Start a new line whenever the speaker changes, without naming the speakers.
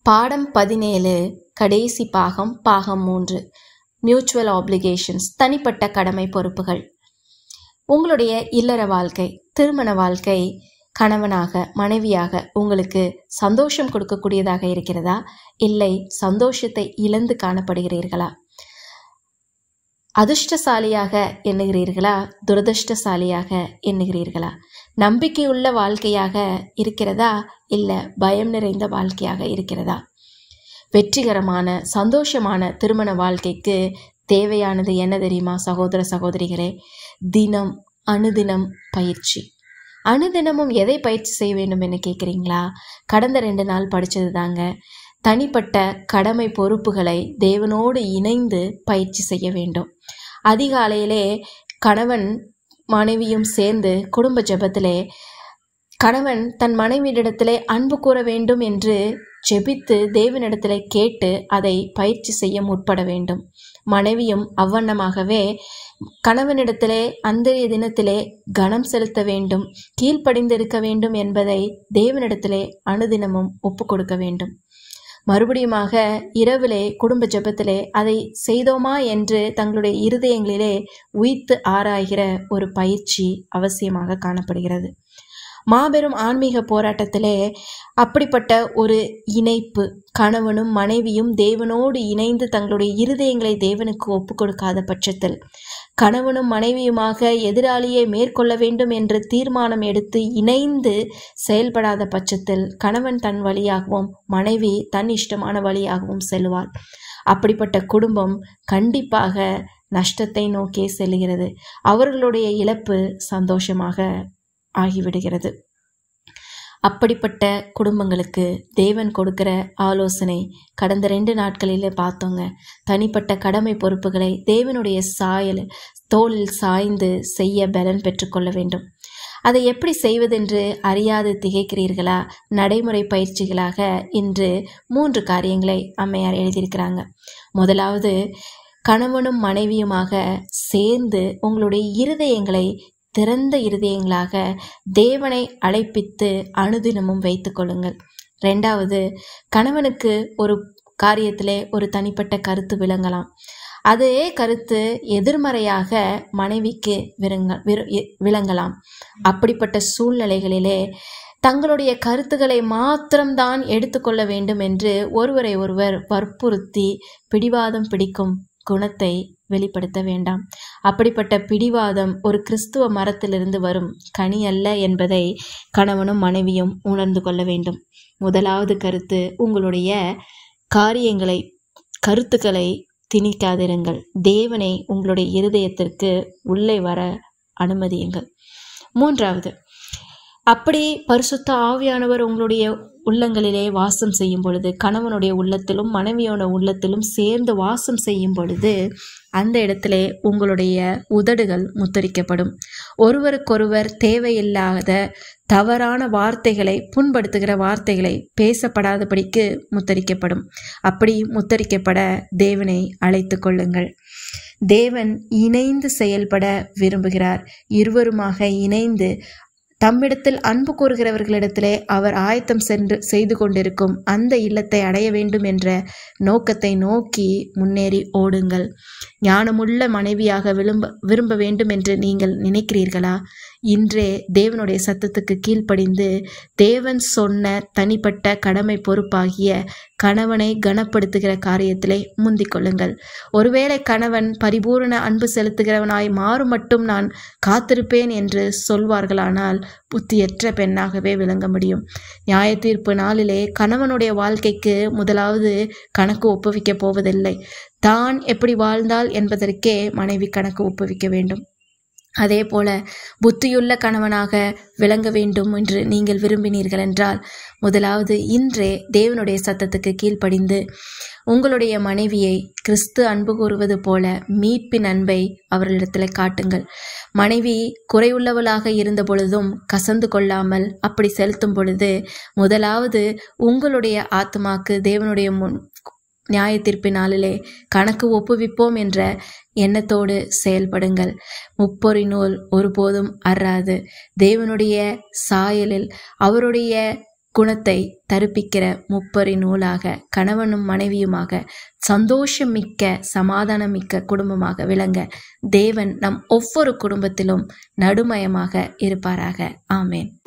பாடம் பதினேழு கடைசி பாகம் பாகம் மூன்று மியூச்சுவல் ஆப்ளிகேஷன்ஸ் தனிப்பட்ட கடமை பொறுப்புகள் உங்களுடைய இல்லற வாழ்க்கை திருமண வாழ்க்கை கணவனாக மனைவியாக உங்களுக்கு சந்தோஷம் கொடுக்கக்கூடியதாக இருக்கிறதா இல்லை சந்தோஷத்தை இழந்து காணப்படுகிறீர்களா அதிர்ஷ்டசாலியாக எண்ணுகிறீர்களா துரதிர்ஷ்டசாலியாக எண்ணுகிறீர்களா நம்பிக்கையுள்ள வாழ்க்கையாக இருக்கிறதா இல்லை பயம் நிறைந்த வாழ்க்கையாக இருக்கிறதா வெற்றிகரமான சந்தோஷமான திருமண வாழ்க்கைக்கு தேவையானது என்ன தெரியுமா சகோதர சகோதரிகளே தினம் அனுதினம் பயிற்சி அனுதினமும் எதை பயிற்சி செய்ய வேண்டும் என்று கேட்குறீங்களா கடந்த ரெண்டு நாள் படித்தது தாங்க தனிப்பட்ட கடமை பொறுப்புகளை தேவனோடு இணைந்து பயிற்சி செய்ய வேண்டும் அதிகாலையிலே கணவன் மனைவியும் சேர்ந்து குடும்ப ஜெபத்திலே கணவன் தன் மனைவியிடத்திலே அன்பு கூற வேண்டும் என்று ஜெபித்து தேவனிடத்திலே கேட்டு அதை பயிற்சி செய்ய முற்பட வேண்டும் மனைவியும் அவ்வண்ணமாகவே கணவனிடத்திலே அந்தைய தினத்திலே கனம் செலுத்த வேண்டும் கீழ்ப்படிந்திருக்க வேண்டும் என்பதை தேவனிடத்திலே அனுதினமும் ஒப்பு கொடுக்க வேண்டும் மறுபடியுமாக இரவிலே குடும்ப ஜெபத்திலே அதை செய்தோமா என்று தங்களுடைய இருதயங்களிலே உய்த்து ஆராய்கிற ஒரு பயிற்சி அவசியமாக காணப்படுகிறது மாபெரும் ஆன்மீக போராட்டத்திலே அப்படிப்பட்ட ஒரு இணைப்பு கணவனும் மனைவியும் தேவனோடு இணைந்து தங்களுடைய இருதயங்களை தேவனுக்கு ஒப்பு கொடுக்காத பட்சத்தில் கணவனும் மனைவியுமாக எதிராளியை மேற்கொள்ள வேண்டும் என்று தீர்மானம் எடுத்து இணைந்து செயல்படாத பட்சத்தில் கணவன் தன் வழியாகவும் மனைவி தன் இஷ்டமான வழியாகவும் செல்வாள் அப்படிப்பட்ட குடும்பம் கண்டிப்பாக நஷ்டத்தை நோக்கி செல்லுகிறது அவர்களுடைய இழப்பு சந்தோஷமாக ஆகிவிடுகிறது அப்படிப்பட்ட குடும்பங்களுக்கு தேவன் கொடுக்கிற ஆலோசனை கடந்த ரெண்டு நாட்களில் பார்த்தோங்க தனிப்பட்ட கடமை பொறுப்புகளை தேவனுடைய சாயல் தோளில் சாய்ந்து செய்ய பலன் பெற்றுக்கொள்ள வேண்டும் அதை எப்படி செய்வதென்று அறியாது திகைக்கிறீர்களா நடைமுறை பயிற்சிகளாக இன்று மூன்று காரியங்களை அம்மையார் எழுதியிருக்கிறாங்க முதலாவது கணவனும் மனைவியுமாக சேர்ந்து உங்களுடைய இருதயங்களை திறந்த இருதயங்களாக தேவனை அழைப்பித்து அனுதினமும் வைத்து கொள்ளுங்கள் ரெண்டாவது கணவனுக்கு ஒரு காரியத்திலே ஒரு தனிப்பட்ட கருத்து விளங்கலாம் அதே கருத்து எதிர்மறையாக மனைவிக்கு விருங்க விரு விளங்கலாம் அப்படிப்பட்ட சூழ்நிலைகளிலே தங்களுடைய கருத்துக்களை மாத்திரம்தான் எடுத்துக்கொள்ள வேண்டும் என்று ஒருவரை ஒருவர் வற்புறுத்தி பிடிவாதம் பிடிக்கும் குணத்தை வெளிப்படுத்த வேண்டாம் அப்படிப்பட்ட பிடிவாதம் ஒரு கிறிஸ்துவ மரத்திலிருந்து வரும் கனி அல்ல என்பதை கணவனும் மனைவியும் உணர்ந்து கொள்ள வேண்டும் முதலாவது கருத்து உங்களுடைய காரியங்களை கருத்துக்களை திணிக்காதிருங்கள் தேவனை உங்களுடைய இருதயத்திற்கு உள்ளே வர அனுமதியுங்கள் மூன்றாவது அப்படி பரிசுத்த ஆவியானவர் உங்களுடைய உள்ளங்களிலே வாசம் செய்யும் பொழுது கணவனுடைய உள்ளத்திலும் மனைவியோட உள்ளத்திலும் சேர்ந்து வாசம் செய்யும் பொழுது அந்த இடத்திலே உங்களுடைய உதடுகள் முத்தரிக்கப்படும் ஒருவருக்கொருவர் தேவையில்லாத தவறான வார்த்தைகளை புண்படுத்துகிற வார்த்தைகளை பேசப்படாதபடிக்கு முத்தரிக்கப்படும் அப்படி முத்தரிக்கப்பட தேவனை அழைத்து கொள்ளுங்கள் தேவன் இணைந்து செயல்பட விரும்புகிறார் இருவருமாக இணைந்து தம்மிடத்தில் அன்பு கூறுகிறவர்களிடத்திலே அவர் ஆயத்தம் சென்று செய்து கொண்டிருக்கும் அந்த இல்லத்தை அடைய வேண்டும் என்ற நோக்கத்தை நோக்கி முன்னேறி ஓடுங்கள் ஞானமுள்ள மனைவியாக விரும்ப விரும்ப வேண்டும் என்று நீங்கள் நினைக்கிறீர்களா இன்றே தேவனுடைய சத்தத்துக்கு கீழ்ப்படிந்து தேவன் சொன்ன தனிப்பட்ட கடமை பொறுப்பாகிய கணவனை கனப்படுத்துகிற காரியத்திலே முந்திக் கொள்ளுங்கள் ஒருவேளை கணவன் பரிபூரண அன்பு செலுத்துகிறவனாய் மாறு மட்டும் நான் காத்திருப்பேன் என்று சொல்வார்களானால் புத்தியற்ற பெண்ணாகவே விளங்க முடியும் நியாய தீர்ப்பு நாளிலே கணவனுடைய வாழ்க்கைக்கு முதலாவது கணக்கு ஒப்புவிக்கப் போவதில்லை தான் எப்படி வாழ்ந்தால் என்பதற்கே மனைவி கணக்கு ஒப்புவிக்க வேண்டும் அதே போல புத்தியுள்ள கணவனாக விளங்க வேண்டும் என்று நீங்கள் விரும்பினீர்கள் என்றால் முதலாவது இன்றே தேவனுடைய சத்தத்துக்கு கீழ்ப்படிந்து உங்களுடைய மனைவியை கிறிஸ்து அன்பு கூறுவது போல மீட்பின் அன்பை அவர்களிடத்தில் காட்டுங்கள் மனைவி குறையுள்ளவளாக இருந்த பொழுதும் கசந்து கொள்ளாமல் அப்படி செலுத்தும் பொழுது முதலாவது உங்களுடைய ஆத்மாக்கு தேவனுடைய முன் நியாய தீர்ப்பு நாளிலே கணக்கு ஒப்புவிப்போம் என்ற எண்ணத்தோடு செயல்படுங்கள் முப்பொறி நூல் ஒருபோதும் அறாது தேவனுடைய சாயலில் அவருடைய குணத்தை தருப்பிக்கிற முப்பரி நூலாக கணவனும் மனைவியுமாக சந்தோஷமிக்க சமாதானமிக்க குடும்பமாக விளங்க தேவன் நம் ஒவ்வொரு குடும்பத்திலும் நடுமயமாக இருப்பாராக ஆமேன்